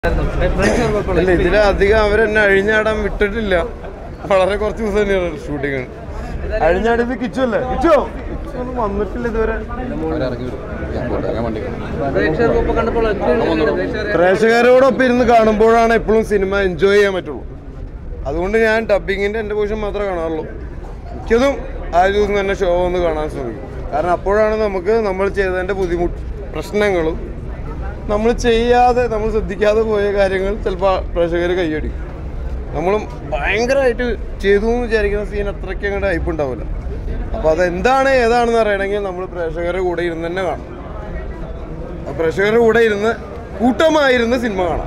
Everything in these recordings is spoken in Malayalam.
അല്ല ഇതിൽ അധികം അവരെന്നെ അഴിഞ്ഞാടാൻ വിട്ടിട്ടില്ല വളരെ കുറച്ച് ദിവസം തന്നെയാണ് ഷൂട്ടിങ് അഴിഞ്ഞാടിയത് കിച്ചു അല്ലേ കിച്ചോ കിച്ചു ഒന്നും വന്നിട്ടില്ല ഇതുവരെ പ്രേക്ഷകർക്കൊപ്പം കണ്ടപ്പോൾ പ്രേക്ഷകരോടൊപ്പം ഇരുന്ന് കാണുമ്പോഴാണ് എപ്പോഴും സിനിമ എൻജോയ് ചെയ്യാൻ പറ്റുള്ളൂ അതുകൊണ്ട് ഞാൻ ഡബിങ്ങിന്റെ എൻ്റെ പോഷൻ മാത്രമേ കാണാറുള്ളൂ മിക്കതും ആ ദിവസം തന്നെ ഷോ ഒന്ന് കാണാൻ ശ്രമിക്കും കാരണം അപ്പോഴാണ് നമുക്ക് നമ്മൾ ചെയ്തതിൻ്റെ ബുദ്ധിമുട്ട് പ്രശ്നങ്ങളും നമ്മൾ ചെയ്യാതെ നമ്മൾ ശ്രദ്ധിക്കാതെ പോയ കാര്യങ്ങൾ ചിലപ്പോൾ പ്രേക്ഷകർ കൈയടിക്കും നമ്മളും ഭയങ്കരമായിട്ട് ചെയ്തു എന്ന് വിചാരിക്കുന്ന സീൻ അത്രയ്ക്ക് അങ്ങോട്ട് ഹൈപ്പ് ഉണ്ടാവില്ല അപ്പോൾ അതെന്താണ് ഏതാണെന്ന് അറിയണമെങ്കിൽ നമ്മൾ പ്രേക്ഷകരുടെ കൂടെ ഇരുന്ന് തന്നെ കാണണം അപ്പോൾ പ്രേക്ഷകരുടെ കൂടെ ഇരുന്ന് കൂട്ടമായിരുന്ന് സിനിമ കാണാം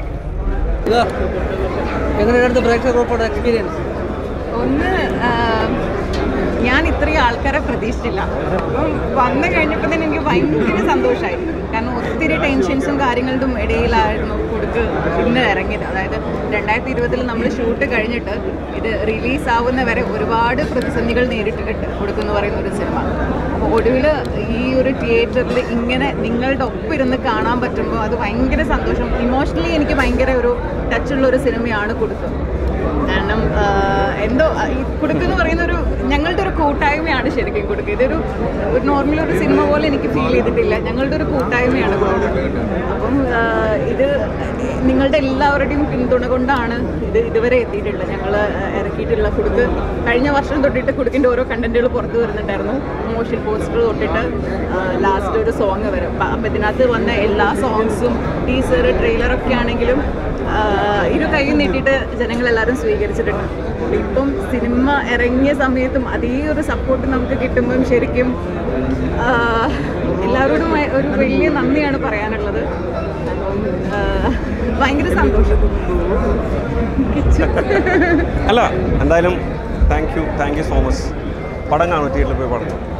എങ്ങനെയായിരുന്നു പ്രേക്ഷകർക്കൊപ്പം എക്സ്പീരിയൻസ് ഒന്ന് ആ, ഞാൻ ഇത്രയും ആൾക്കാരെ പ്രതീക്ഷിച്ചില്ല അപ്പം വന്നു കഴിഞ്ഞപ്പോൾ തന്നെ എനിക്ക് ഭയങ്കര സന്തോഷമായിരുന്നു കാരണം ഒത്തിരി ടെൻഷൻസും കാര്യങ്ങളുടെയും ഇടയിലായിരുന്നു കൊടുക്ക് ഇന്ന് ഇറങ്ങിയത് അതായത് രണ്ടായിരത്തി ഇരുപതിൽ നമ്മൾ ഷൂട്ട് കഴിഞ്ഞിട്ട് ഇത് റിലീസ് ആവുന്ന വരെ ഒരുപാട് പ്രതിസന്ധികൾ നേരിട്ടിട്ടുണ്ട് കൊടുക്കെന്ന് പറയുന്ന ഒരു സിനിമ അപ്പോൾ ഒടുവിൽ ഈ ഒരു തിയേറ്ററിൽ ഇങ്ങനെ നിങ്ങളുടെ ഒപ്പം ഇരുന്ന് കാണാൻ പറ്റുമ്പോൾ അത് ഭയങ്കര സന്തോഷം ഇമോഷണലി എനിക്ക് ഭയങ്കര ഒരു ടച്ചുള്ള ഒരു സിനിമയാണ് കൊടുക്കുക കാരണം ആ, എന്തോ ആ, ഈ കുടുക്കെന്ന് പറയുന്ന ഒരു ഞങ്ങളുടെ ഒരു കൂട്ടായ്മയാണ് ശരിക്കും കുടുക്ക് ഇതൊരു ഒരു നോർമൽ ഒരു സിനിമ പോലെ എനിക്ക് ഫീൽ ചെയ്തിട്ടില്ല ഞങ്ങളുടെ ഒരു കൂട്ടായ്മയാണ് കുടുക്ക് അപ്പം ആ, ഇത് നിങ്ങളുടെ എല്ലാവരുടെയും പിന്തുണ കൊണ്ടാണ് ഇത് ഇതുവരെ എത്തിയിട്ടുള്ളത് ഞങ്ങൾ ഇറക്കിയിട്ടുള്ള കുടുക്ക് കഴിഞ്ഞ വർഷം തൊട്ടിട്ട് കുടുക്കിൻ്റെ ഓരോ കണ്ടന്റുകൾ പുറത്തു വരുന്നുണ്ടായിരുന്നു മോഷൻ പോസ്റ്റർ തൊട്ടിട്ട് ലാസ്റ്റ് ഒരു സോങ് വരും അപ്പം അപ്പം ഇതിനകത്ത് വന്ന എല്ലാ സോങ്സും ടീസർ ട്രെയിലറൊക്കെ ആണെങ്കിലും ആഹ് ഇരു കൈ നീട്ടിയിട്ട് ജനങ്ങളെല്ലാവരും സ്വീകരിച്ചിട്ടുണ്ട് ഇപ്പം സിനിമ ഇറങ്ങിയ സമയത്തും അതേ ഒരു സപ്പോർട്ട് നമുക്ക് കിട്ടുമ്പം ശരിക്കും ആഹ് എല്ലാവരോടും ഭയ- ഒരു വലിയ നന്ദിയാണ് പറയാനുള്ളത് അപ്പം ആഹ് ഭയങ്കര സന്തോഷം കിച്ചു. അല്ല എന്തായാലും thank you thank you so much പടം കാണും തിയേറ്ററിൽ പോയി പടം കാണും.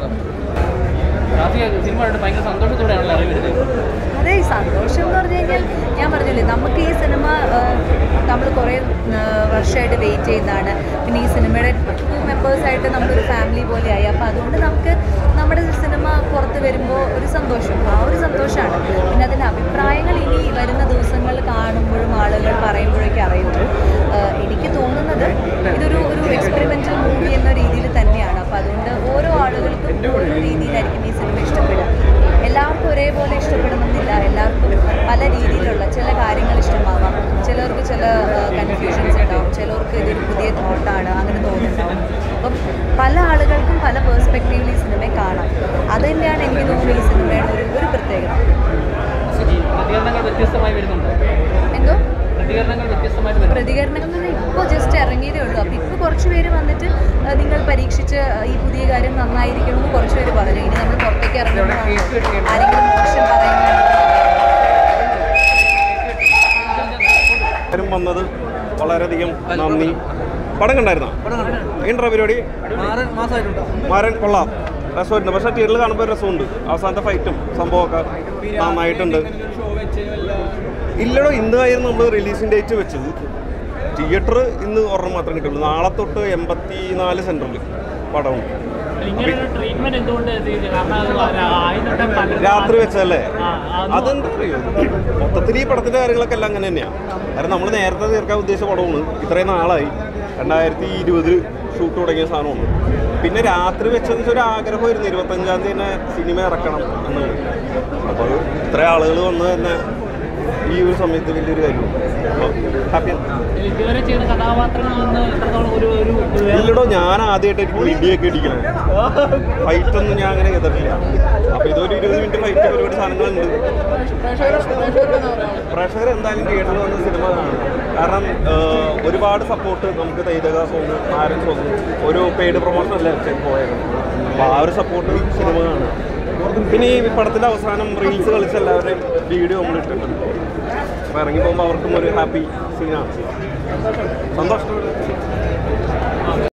സിനിമ കണ്ടിട്ട് ഭയങ്കര സന്തോഷത്തോടെയാണല്ലോ അറിയുന്നത് അതെ സന്തോഷം എന്ന് പറഞ്ഞു കഴിഞ്ഞാൽ ഞാൻ പറഞ്ഞില്ലേ നമുക്ക് ഈ സിനിമ നമ്മൾ കുറേ വർഷമായിട്ട് വെയിറ്റ് ചെയ്യുന്നതാണ് പിന്നെ ഈ സിനിമയുടെ ടു മെമ്പേഴ്സായിട്ട് നമ്മളൊരു ഫാമിലി പോലെയായി അപ്പോൾ അതുകൊണ്ട് നമുക്ക് നമ്മുടെ സിനിമ പുറത്ത് വരുമ്പോൾ ഒരു സന്തോഷം ആ ഒരു സന്തോഷമാണ് പിന്നെ അതിൻ്റെ അഭിപ്രായങ്ങൾ ഇനി വരുന്ന ദിവസങ്ങൾ കാണുമ്പോഴും ആളുകൾ പറയുമ്പോഴൊക്കെ അറിയുള്ളൂ ആഹ് എനിക്ക് തോന്നുന്നത് ഇതൊരു ഒരു എക്സ്പെരിമെൻ്റൽ മൂവി എന്ന രീതിയിൽ തന്നെയാണ് അപ്പോൾ അതുകൊണ്ട് ഓരോ ആളുകൾക്കും ഓരോ രീതിയിലായിരിക്കും ഈ സിനിമ ഇഷ്ടപ്പെടുക എല്ലാവർക്കും ഒരേപോലെ ഇഷ്ടപ്പെടണമെന്നില്ല എല്ലാവർക്കും പല രീതിയിലുള്ള ചില കാര്യങ്ങൾ ഇഷ്ടമാവാം ചിലർക്ക് ചില കൺഫ്യൂഷൻസ് ഉണ്ടാവും ചിലർക്ക് ഇതൊരു പുതിയ തോട്ടാണ് അങ്ങനെ തോന്നുന്നുണ്ടാവും അപ്പം പല ആളുകൾക്കും പല പേഴ്സ്പെക്റ്റീവിൽ ഈ സിനിമയെ കാണാം അത് തന്നെയാണ് എനിക്ക് തോന്നുന്നത് ഈ സിനിമയുടെ ഒരു ഒരു പ്രത്യേകത പ്രതികരണങ്ങൾ വ്യത്യസ്തമായി വരുന്നുണ്ട് എന്തോ പ്രതികരണങ്ങൾ വ്യത്യസ്തമായിട്ട് വരുന്നു പ്രതികരണങ്ങൾ ഇപ്പോൾ ജസ്റ്റ് ഇറങ്ങിയതേ ഉള്ളൂ അപ്പോൾ ഇപ്പോൾ കുറച്ച് പേര് വന്നിട്ട് ആ, നിങ്ങൾ പരീക്ഷിച്ച് ആ, ഈ പുതിയ കാര്യം നന്നായിരിക്കണം എന്ന് കുറച്ച് പേര് പറഞ്ഞു ഇനി നമ്മൾ പുറത്തേക്ക് ഇറങ്ങുമ്പോൾ ആരെങ്കിലും മോശം പറയുന്നത് എല്ലാവരും വന്നത് വളരെയധികം നന്ദി പടം കണ്ടായിരുന്നോ എങ്ങനെയാ പരിപാടി ആറ് മാസമായിട്ടുണ്ടോ മാരൻ കൊള്ളാം രസമുണ്ട് പക്ഷേ തിയേറ്ററിൽ കാണുമ്പോൾ രസമുണ്ട് അവസാനത്തെ ഫൈറ്റും സംഭവമൊക്കെ നന്നായിട്ടുണ്ട് ഇല്ലടോ ഇന്നായിരുന്നു നമ്മൾ റിലീസിംഗ് ഡേറ്റ് വെച്ചത് തിയേറ്റർ ഇന്ന് ഒരെണ്ണം മാത്രം കിട്ടുള്ളൂ നാളെ തൊട്ട് എൺപത്തി നാല് സെൻറ്ററിൽ പടമുണ്ട് ഇങ്ങനൊരു ട്രീറ്റ്മെന്റ് എന്തുകൊണ്ട് ചെയ്തു? കാരണം അത് ആദ്യം പല രാത്രി വെച്ചതല്ലേ ആ, അത് അതെന്താ അറിയോ മൊത്തത്തിൽ ഈ പടത്തിന്റെ കാര്യങ്ങളൊക്കെ എല്ലാം അങ്ങനെ തന്നെയാണ് കാരണം നമ്മൾ നേരത്തെ തീർക്കാൻ ഉദ്ദേശിച്ച പടമാണ് ഇത്രയും നാളായി രണ്ടായിരത്തി ഇരുപതിൽ ഷൂട്ട് തുടങ്ങിയ സാധനമാണ് പിന്നെ രാത്രി വെച്ചെന്ന് വെച്ചാൽ ഒരു ആഗ്രഹമായിരുന്നു ഇരുപത്തഞ്ചാം തീയതി തന്നെ സിനിമ ഇറക്കണം എന്നുള്ളത് അപ്പോൾ ഇത്ര ആളുകൾ വന്ന് തന്നെ ഈ ഒരു സമയത്ത് വലിയൊരു കാര്യമാണ് അപ്പോൾ ഹാപ്പിയാണ് ഇതുവരെ ചെയ്ത കഥാപാത്രങ്ങളിൽ നിന്ന് എത്രത്തോളം ഒരു ഒരു ഒരു ഇല്ലടോ ഞാൻ ആദ്യമായിട്ട് എനിക്ക് ഇടിയൊക്കെ ഇടിക്കണം ഫൈറ്റ് ഒന്നും ഞാൻ അങ്ങനെ ചെയ്തിട്ടില്ല അപ്പൊ ഇതൊരു ഇരുപത് മിനിറ്റ് ഫൈറ്റ് പരിപാടി സാധനങ്ങളുണ്ട് പ്രേക്ഷകർ എന്തായാലും തിയേറ്ററിൽ വന്ന സിനിമ കാണും കാരണം ആഹ്, ഒരുപാട് സപ്പോർട്ട് നമുക്ക് തൈതക സോങ് ആരും സോങ് ഒരു പെയ്ഡ് പ്രൊമോഷൻ അല്ല പോയത് അപ്പോൾ ആ ഒരു സപ്പോർട്ട് സിനിമ കാണും പിന്നെ ഈ പടത്തിന്റെ അവസാനം റീൽസ് കളിച്ച എല്ലാവരുടെയും വീഡിയോ നമ്മൾ ഇട്ടിട്ടുണ്ട് അപ്പോൾ ഇറങ്ങി പോകുമ്പോൾ അവർക്കും ഒരു ഹാപ്പി സീനാണ് സന്തോഷം